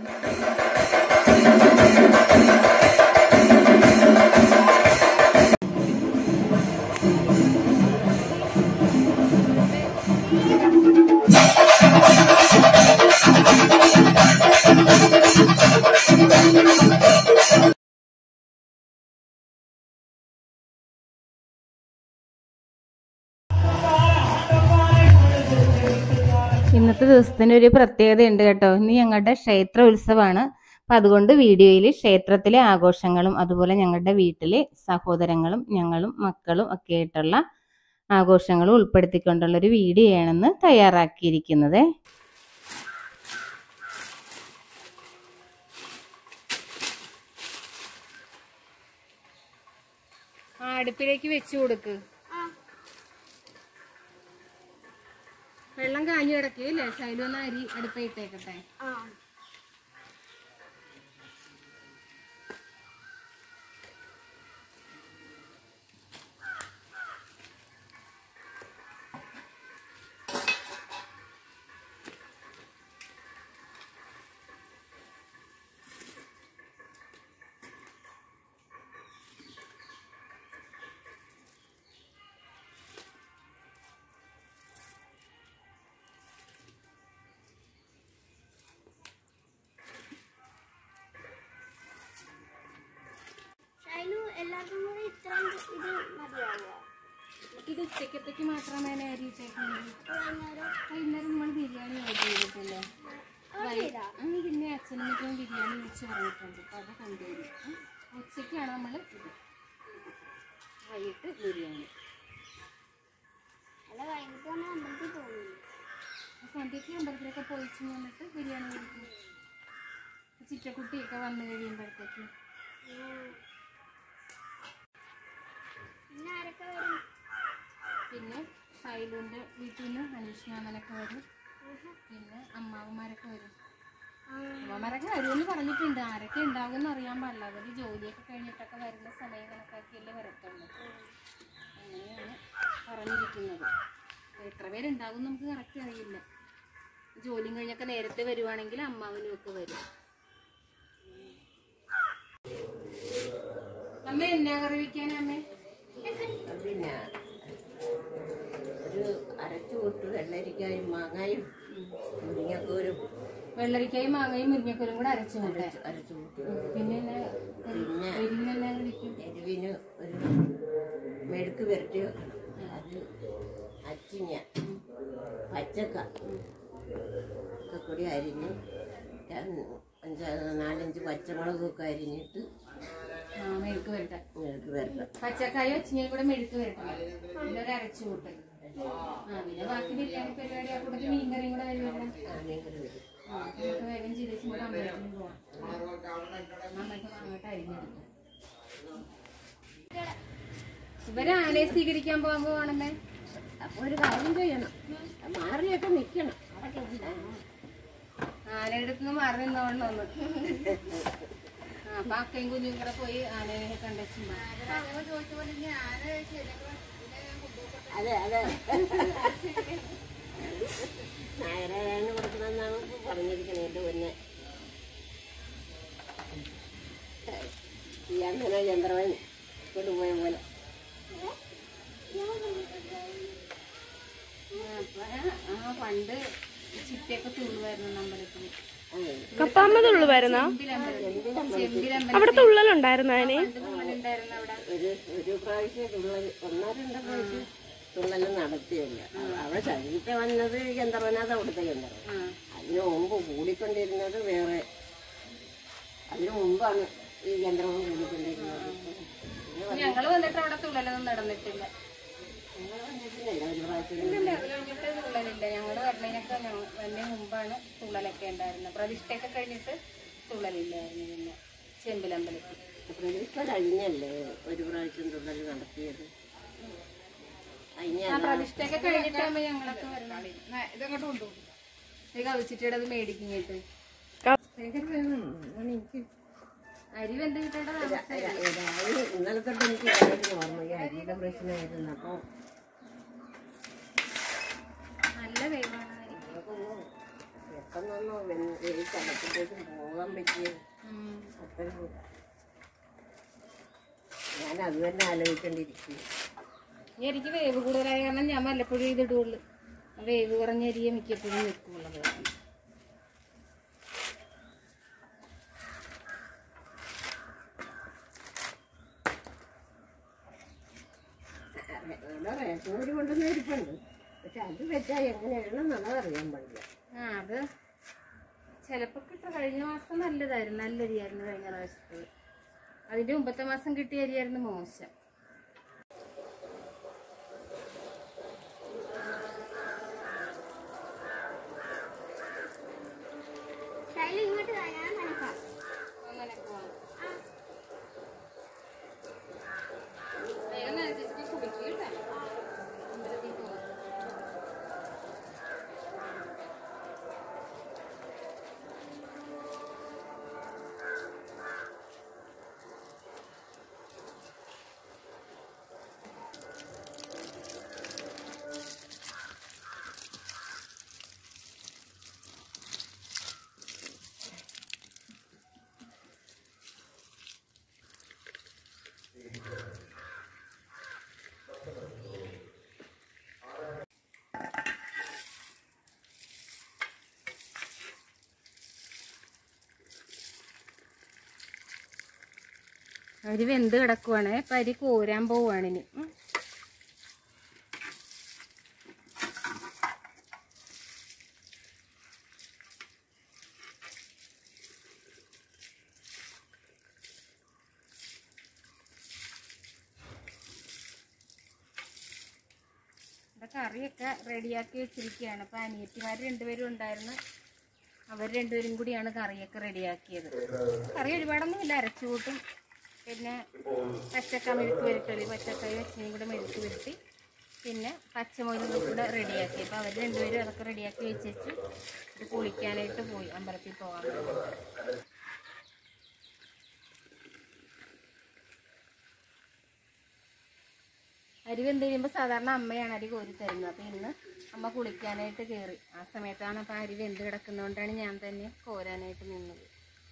ഇന്നത്തെ ദിവസത്തിന് ഒരു പ്രത്യേകതയുണ്ട് കേട്ടോ ഇന്ന് ഞങ്ങളുടെ ക്ഷേത്ര ഉത്സവമാണ് അപ്പം അതുകൊണ്ട് വീഡിയോയിൽ ക്ഷേത്രത്തിലെ ആഘോഷങ്ങളും അതുപോലെ ഞങ്ങളുടെ വീട്ടിലെ സഹോദരങ്ങളും ഞങ്ങളും മക്കളും ഒക്കെ ആയിട്ടുള്ള ആഘോഷങ്ങളും ഉൾപ്പെടുത്തിക്കൊണ്ടുള്ള ഒരു വീഡിയോ ആണെന്ന് തയ്യാറാക്കിയിരിക്കുന്നത് അടുപ്പിലേക്ക് വെച്ചു കൊടുക്ക് വെള്ളം കാഞ്ഞു കിടക്കുകയല്ലേ ശൈലൊന്ന് അരി അടുപ്പിട്ടേക്കട്ടെ ഷൈനു എല്ലാവർക്കും കൂടി ഇത്രയും ഇത് മതിയാവുക ഇത് ഉച്ചക്കത്തേക്ക് മാത്രമേ അരി ഇട്ടേക്കുന്നത് വൈകുന്നേരം വൈകുന്നേരം നമ്മൾ ബിരിയാണി ഓർഡർ ചെയ്തിട്ടില്ലേ ചെയ്താ? ആ, പിന്നെ അച്ഛനും ബിരിയാണി വെച്ച് പറഞ്ഞിട്ടുണ്ട് അപ്പൊ അത് കൊണ്ടുവരും ഉം. ഉച്ചയ്ക്കാണ് നമ്മൾ ഇത് വൈകിട്ട് ബിരിയാണി അല്ല വൈകിട്ട് വന്ന് അമ്പലത്തിൽ പോകുന്നു സന്ധ്യയ്ക്ക് അമ്പലത്തിലൊക്കെ പോയിച്ച് വന്നിട്ട് ബിരിയാണി കഴിക്കും ചിറ്റക്കുട്ടിയൊക്കെ വന്നു കഴിയുമ്പോഴത്തേക്ക് പിന്നെ ആരൊക്കെ വരും പിന്നെ ഷൈലുവിൻ്റെ വീട്ടിൽ നിന്ന് അനീഷ് മാമനൊക്കെ വരും പിന്നെ അമ്മാവന്മാരൊക്കെ വരും അമ്മമാരൊക്കെ വരുമെന്ന് പറഞ്ഞിട്ടുണ്ട് ആരൊക്കെ ഉണ്ടാകുമെന്ന് അറിയാൻ പാടില്ല അവർ ജോലിയൊക്കെ കഴിഞ്ഞിട്ടൊക്കെ വരുന്ന സമയം കണക്കാക്കിയല്ലേ വരത്തുള്ളൂ അങ്ങനെയാണ് പറഞ്ഞിരിക്കുന്നത് അപ്പോൾ എത്ര പേരുണ്ടാകും നമുക്ക് കറക്റ്റ് അറിയില്ല ജോലിയും കഴിഞ്ഞൊക്കെ നേരത്തെ വരുവാണെങ്കിൽ അമ്മാവനും ഒക്കെ വരും അമ്മ എന്നാ കറി വെക്കാനാ അമ്മേ പിന്നെ ഒരു അരച്ചു കൂട്ട് വെള്ളരിക്കായും മാങ്ങായും മുരിങ്ങക്കോരും വെള്ളരിക്കായും മാങ്ങയും മുരിങ്ങക്കോലും കൂടെ അരച്ചു കൂട്ടെ അരച്ചു കൂട്ട് പിന്നെ എന്നാ പിന്നെ എരിവിനെന്നാ കറി വെക്കും എരിവിന് ഒരു മെഴുക്ക് പുരട്ടി വെക്കണം അത് അച്ചിങ്ങ പച്ചക്ക ഒക്കെ കൂടി അരിഞ്ഞ് രണ്ട് അഞ്ചാറ് നാലഞ്ച് പച്ചമുളകൊക്കെ അരിഞ്ഞിട്ട് ആ മെഴുക്ക് വരട്ടെ മെഴുക്ക് പുരട്ടണം പച്ചക്കായ വെച്ചിങ്ങനെ കൂടെ മെഴുക്ക് വരട്ടെ പിന്നെ ഒരു അരച്ചു കൂട്ട് ആ പിന്നെ ബാക്കി ബിരിയാണി പരിപാടി ആ കൂട്ടത്തിൽ മീൻകറിയും കൂടെ വരുമല്ലോ ആണെങ്കിൽ വരും ആ നമുക്ക് വേഗം ചിരിച്ച് നമുക്ക് അമ്പലത്തിൽ പോവാം അമ്മയ്ക്ക് അങ്ങോട്ട് അരിഞ്ഞെടുക്കാം ഇവര് ആനയെ സ്വീകരിക്കാൻ പോകാൻ പോവാണല്ലേ അപ്പൊ ഒരു കാര്യം ചെയ്യണം മാറിയൊക്കെ നിൽക്കണം ആനയുടെ അടുത്ത് നിന്ന് മാറി നിന്നോളൊന്ന് ആ അപ്പൊ അക്കയും കുഞ്ഞും കൂടെ പോയി ആനയെ കണ്ടു അതെ അതെ നായരാണ് കൊടുക്കണമെന്നാണ് ഇപ്പൊ പറഞ്ഞിരിക്കണേ എന്റെ പൊന്നെ ചെയ്യാൻ ചന്ദ്രവൻ കൊണ്ടുപോയ പോലെ ആ പണ്ട് ചിറ്റയൊക്കെ തുള്ളുവായിരുന്നു അമ്പലത്തിൽ കപ്പാമ്മ തുള്ളുവായിരുന്നോ ചെമ്പിലമ്പലത്തിൽ അവിടെ തുള്ളലുണ്ടായിരുന്നു അതിന് പണ്ട് തുള്ളലുണ്ടായിരുന്നു അവിടെ ഒരു ഒരു പ്രാവശ്യം തുള്ളൽ ഒന്നോ രണ്ടോ പ്രാവശ്യം തുള്ളൽ നടത്തിയില്ല അവിടെ ശരീരത്തെ വന്നത് ചന്ദ്രവനാഥ അവിടുത്തെ ചന്ദ്രവൻ ആ അതിനു മുമ്പ് കൂടിക്കൊണ്ടിരുന്നത് വേറെ അതിനു മുമ്പാണ് ഈ ചന്ദ്രവൻ കൂടിക്കൊണ്ടിരുന്നത് ഞങ്ങള് വന്നിട്ട് അവിടെ തുള്ളലൊന്നും നടന്നിട്ടില്ല നിങ്ങൾ വന്നിട്ടില്ലല്ലോ ഒരു പ്രാവശ്യം ഇല്ല അത് കഴിഞ്ഞിട്ട് തുള്ളലില്ല ഞങ്ങള് വരണതിനൊക്കെ ഞങ്ങ- വലിയ മുമ്പാണ് തുള്ളലൊക്കെ ഉണ്ടായിരുന്നത് പ്രതിഷ്ഠയൊക്കെ കഴിഞ്ഞിട്ട് തുള്ളലില്ലായിരുന്നു പിന്നെ ചെമ്പിലമ്പലത്തിൽ പ്രതിഷ്ഠ കഴിഞ്ഞല്ലേ ഒരു പ്രാവശ്യം തുള്ളൽ നടത്തിയത് കഴിഞ്ഞ ആ പ്രതിഷ്ഠയൊക്കെ കഴിഞ്ഞിട്ടാകുമ്പോ ഞങ്ങളൊക്കെ വരണം ഇതങ്ങോട്ട് കൊണ്ടുപോകും ഇത് കവിച്ചിട്ട് അത് മേടിക്കിങ്ങിട്ട് അരി വെന്ത് കിട്ടേണ്ട താമസമില്ല രാവിലെ ഇന്നലെ തൊട്ട് എനിക്ക് ഭയങ്കര ഓർമ്മ ഈ അരിയുടെ പ്രശ്നമായിരുന്നു അപ്പോൾ നല്ല വേവാണ് അരി. പെട്ടെന്നൊന്നും വെൻ- വേവിച്ചടക്കുമ്പോഴേക്കും പോകാൻ പറ്റിയത് ഉം. അത്രയും ഞാൻ അത് തന്നെ ആലോചിക്കേണ്ടിയിരിക്കും ഈ അരിക്ക് വേവ് കൂടുതലായ കാരണം ഞാൻ വല്ലപ്പോഴും ഇതിടുള്ളൂ വേവ് കുറഞ്ഞ അരിയെ മിക്കപ്പോഴും നിൽക്കുള്ളത് ഇവിടെ റേഷൻ അരി കൊണ്ടുവന്ന ഇരിപ്പുണ്ട് പക്ഷെ അത് വെച്ചാൽ എങ്ങനെയാണെന്നുള്ളത് അറിയാൻ പാടില്ല ആ അത് ചിലപ്പോൾ കിട്ടും കഴിഞ്ഞ മാസം നല്ലതായിരുന്നു നല്ല അരിയായിരുന്നു കഴിഞ്ഞ പ്രാവശ്യത്തത് അതിന്റെ മുമ്പത്തെ മാസം കിട്ടിയ അരിയായിരുന്നു മോശം ശൈലി ഇങ്ങോട്ട് വാ, ഞാൻ നനക്കാം അങ്ങനെ പോണം വേഗം നനച്ചിട്ട് കുടിക്കുക കേട്ടോ അമ്പലത്തിൽ പോകാം അരി വെന്ത് കിടക്കുവാണ് അപ്പം അരി കോരാൻ പോവുകയാണ് ഇനി ഉം. ഇവിടെ കറിയൊക്കെ റെഡിയാക്കി വെച്ചിരിക്കുകയാണ് അപ്പം അനിയത്തിമാർ രണ്ടുപേരും ഉണ്ടായിരുന്നു അവർ രണ്ടുപേരും കൂടിയാണ് കറിയൊക്കെ റെഡിയാക്കിയത് കറി ഒരുപാടൊന്നും ഇല്ല അരച്ചു കൂട്ടും പിന്നെ പച്ചക്ക മെഴുക്ക് വരട്ടല് പച്ചക്കായ വെച്ചതും കൂടെ മെഴുക്ക് വരട്ടി പിന്നെ പച്ചമുളകും കൂടെ റെഡിയാക്കി അപ്പോൾ അവർ രണ്ടുപേരും അതൊക്കെ റെഡിയാക്കി വെച്ചേച്ച് ഇത് കുളിക്കാനായിട്ട് പോയി അമ്പലത്തിൽ പോകാൻ വേണ്ടി അരി വെന്ത് കഴിയുമ്പോൾ സാധാരണ അമ്മയാണ് അരി കോരി തരുന്നത് അപ്പം ഇന്ന് അമ്മ കുളിക്കാനായിട്ട് കയറി ആ സമയത്താണ് അപ്പം അരി വെന്ത് കിടക്കുന്നതുകൊണ്ടാണ് ഞാൻ തന്നെ കോരാനായിട്ട് നിന്നത്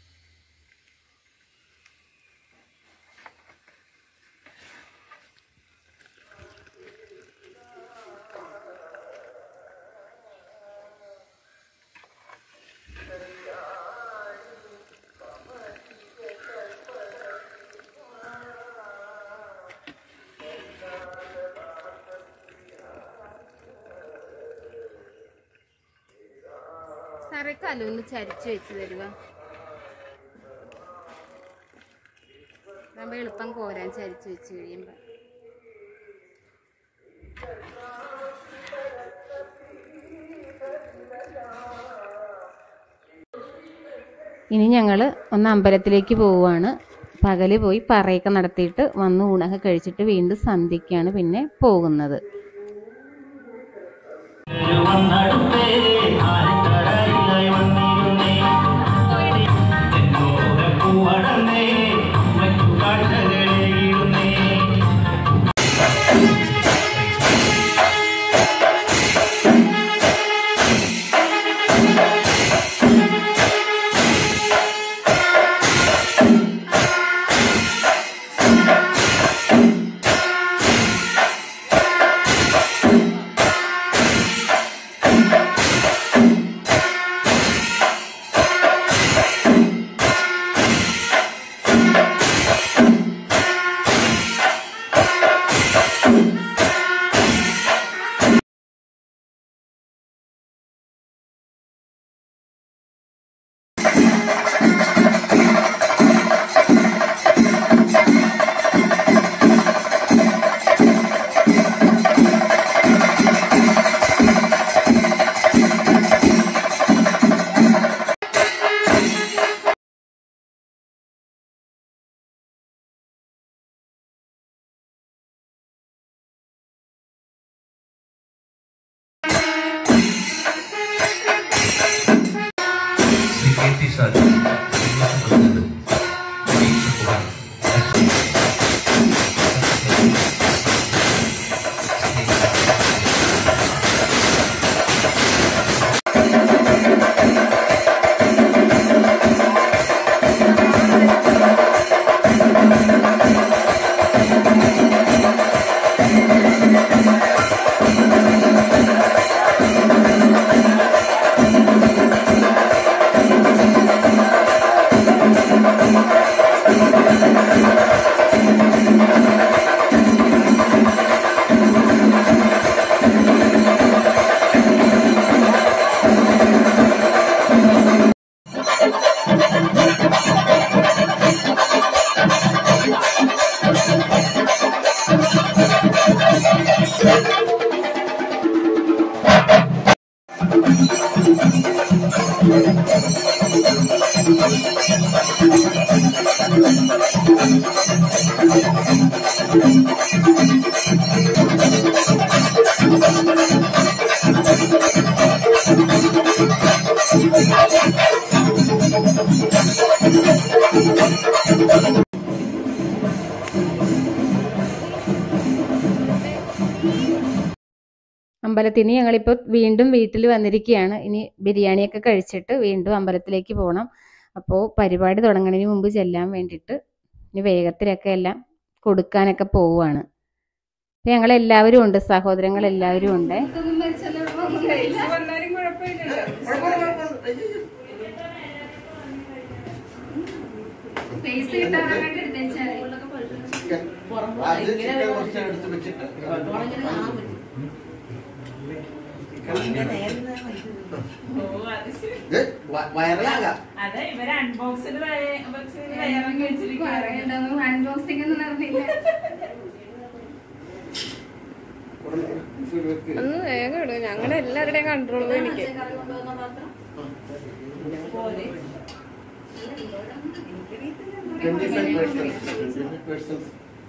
സാറേ കലൊന്ന് ചരിച്ച് വെച്ച് തരുക നമ്മൾ എളുപ്പം കോരാൻ ചരിച്ച് വെച്ച് കഴിയുമ്പോൾ ഇനി ഞങ്ങൾ ഒന്ന് അമ്പലത്തിലേക്ക് പോവുകയാണ് പകല് പോയി പറയൊക്കെ നടത്തിയിട്ട് വന്ന് ഊണൊക്കെ കഴിച്ചിട്ട് വീണ്ടും സന്ധ്യയ്ക്കാണ് പിന്നെ പോകുന്നത് വന്നടുത്തേ ആരക്കരയിലായി വന്നിരുന്നേ എന്നോട് പൂവടന്നേ മറ്റു കാഴ്ചകളെ ഇടുന്നേ Sikiti saja. Thank അമ്പലത്തിൽ നിന്ന് ഞങ്ങളിപ്പോൾ വീണ്ടും വീട്ടിൽ വന്നിരിക്കുകയാണ് ഇനി ബിരിയാണിയൊക്കെ കഴിച്ചിട്ട് വീണ്ടും അമ്പലത്തിലേക്ക് പോകണം അപ്പോൾ പരിപാടി തുടങ്ങുന്നതിന് മുമ്പ് ചെല്ലാൻ വേണ്ടിയിട്ട് ഇനി വേഗത്തിലൊക്കെ എല്ലാം കൊടുക്കാനൊക്കെ പോവുകയാണ് അപ്പം ഞങ്ങളെല്ലാവരും ഉണ്ട് സഹോദരങ്ങൾ എല്ലാവരും ഉണ്ട് വയറിലാകാം അതെ ഇവര് അൺബോക്സിൽ തയ്യാറാക്കി വെച്ചിരിക്കുകയാണ് അൺബോക്സിംഗ് ഒന്നും നടന്നില്ല ഒന്ന് വേഗം ഇടും ഞങ്ങളുടെ എല്ലാവരുടെയും കൺട്രോൾ പോയി എനിക്ക് ട്വന്റി ഫൈവ് പേഴ്സൺസ്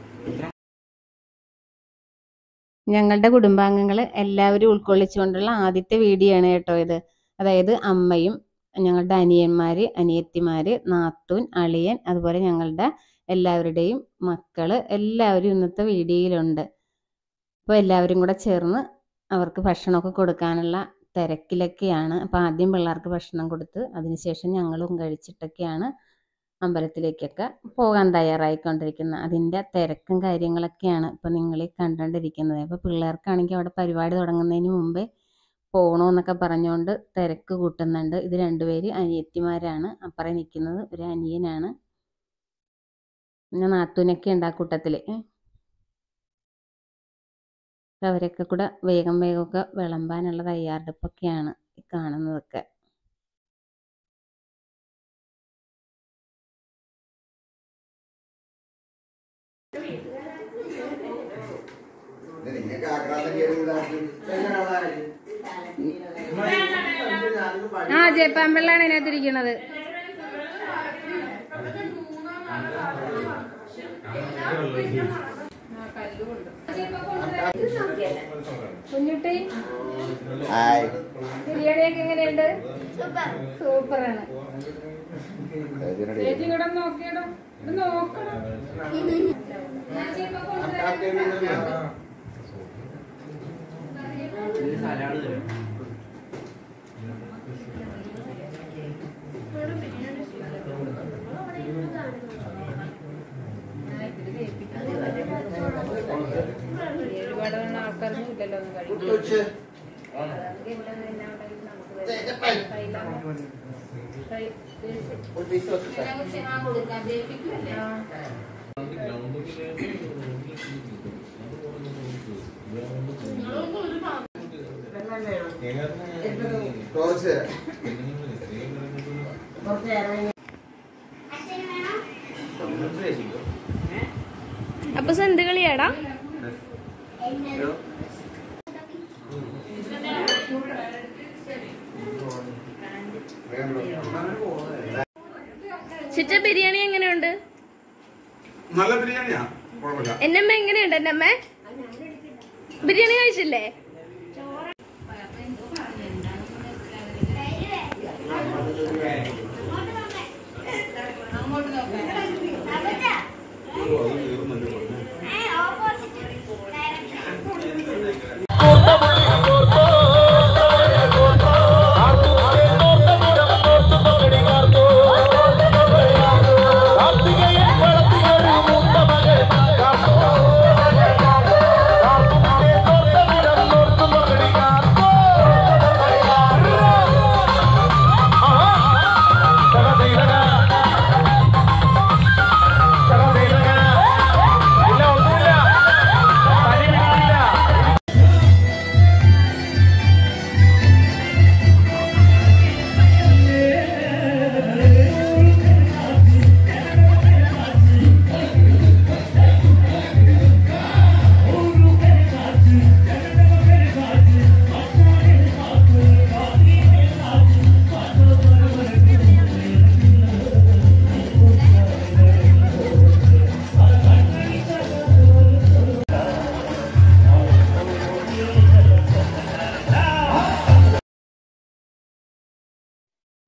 ഞങ്ങളുടെ കുടുംബാംഗങ്ങൾ എല്ലാവരും ഉൾക്കൊള്ളിച്ചുകൊണ്ടുള്ള ആദ്യത്തെ വീഡിയോ ആണ് കേട്ടോ ഇത് അതായത് അമ്മയും ഞങ്ങളുടെ അനിയന്മാര് അനിയത്തിമാര് നാത്തൂൻ അളിയൻ അതുപോലെ ഞങ്ങളുടെ എല്ലാവരുടെയും മക്കള് എല്ലാവരും ഇന്നത്തെ വീഡിയോയിലുണ്ട് അപ്പോൾ എല്ലാവരും കൂടെ ചേർന്ന് അവർക്ക് ഭക്ഷണമൊക്കെ കൊടുക്കാനുള്ള തിരക്കിലൊക്കെയാണ് അപ്പോൾ ആദ്യം പിള്ളേർക്ക് ഭക്ഷണം കൊടുത്ത് അതിനുശേഷം ഞങ്ങളും കഴിച്ചിട്ടൊക്കെയാണ് അമ്പലത്തിലേക്കൊക്കെ പോകാൻ തയ്യാറായിക്കൊണ്ടിരിക്കുന്നത് അതിൻ്റെ തിരക്കും കാര്യങ്ങളൊക്കെയാണ് ഇപ്പം നിങ്ങൾ ഈ കണ്ടുകൊണ്ടിരിക്കുന്നത് അപ്പോൾ പിള്ളേർക്കാണെങ്കിൽ അവിടെ പരിപാടി തുടങ്ങുന്നതിന് മുമ്പേ പോകണമെന്നൊക്കെ പറഞ്ഞുകൊണ്ട് തിരക്ക് കൂട്ടുന്നുണ്ട് ഇത് രണ്ടുപേര് അനിയത്തിമാരാണ് അപ്പുറം നിൽക്കുന്നത് ഒരു അനിയനാണ് പിന്നെ നാത്തൂനൊക്കെ ഉണ്ട് ആ കൂട്ടത്തിൽ അവരൊക്കെ കൂടെ വേഗം വേഗമൊക്കെ വിളമ്പാനുള്ള തയ്യാറെടുപ്പൊക്കെയാണ് ഈ കാണുന്നതൊക്കെ നിങ്ങൾക്ക് ആക്രാന്തം കയറി ആ ജയപ്പാമ്പിള്ളാണ് ഇതിനകത്തിരിക്കുന്നത് കുഞ്ഞുട്ടി ഹായ് ബിരിയാണിയൊക്കെ എങ്ങനെയുണ്ട് സൂപ്പറാണ് ചേച്ചി ഇവിടെ നോക്കിയടോ ഇവിടെ നോക്കണം ഒരുപാട് ആൾക്കാരൊന്നും ഇല്ലല്ലോ ഒന്ന് കഴിക്കും ടോർച്ച് തരാം അച്ഛന് വേണം അപ്പൊ എന്ത് കളിയാടാ ചിറ്റ ബിരിയാണി എങ്ങനെയുണ്ട് നല്ല ബിരിയാണിയാ കുഴപ്പമില്ല എന്നമ്മ എങ്ങനെയുണ്ട് എന്നമ്മ ബിരിയാണി കഴിച്ചില്ലേ ഓപ്പോസിറ്റ് ഡയറക്ഷൻ ആ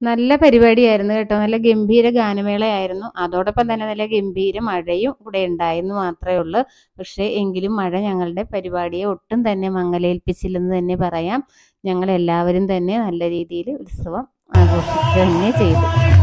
നല്ല പരിപാടിയായിരുന്നു കേട്ടോ നല്ല ഗംഭീര ഗാനമേളയായിരുന്നു അതോടൊപ്പം തന്നെ നല്ല ഗംഭീര മഴയും കൂടെ ഉണ്ടായെന്ന് മാത്രമേ ഉള്ളൂ പക്ഷേ എങ്കിലും മഴ ഞങ്ങളുടെ പരിപാടിയെ ഒട്ടും തന്നെ മങ്ങലേൽപ്പിച്ചില്ലെന്ന് തന്നെ പറയാം ഞങ്ങൾ എല്ലാവരും തന്നെ നല്ല രീതിയിൽ ഉത്സവം ആഘോഷിക്കുക തന്നെ ചെയ്തു